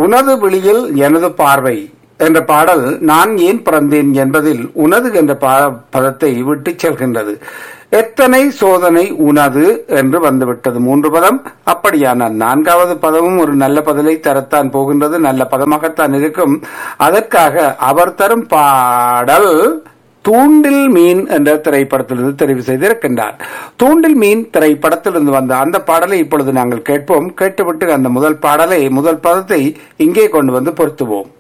உனது விழியில் எனது பார்வை என்ற பாடல் நான் ஏன் பிறந்தேன் என்பதில் உனது என்ற பா- பதத்தை விட்டு செல்கின்றது எத்தனை சோதனை உனது என்று வந்துவிட்டது மூன்று பதம் அப்படியானால் நான்காவது பதமும் ஒரு நல்ல பதிலை தரத்தான் போகின்றது நல்ல பதமாகத்தான் இருக்கும் அதற்காக அவர் தரும் பாடல் தூண்டில் மீன் என்ற திரைப்படத்திலிருந்து தெரிவு செய்திருக்கின்றார் தூண்டில் மீன் திரைப்படத்திலிருந்து வந்த அந்த பாடலை இப்பொழுது நாங்கள் கேட்போம் கேட்டுவிட்டு அந்த முதல் பாடலை முதல் பதத்தை இங்கே கொண்டு வந்து பொருத்துவோம்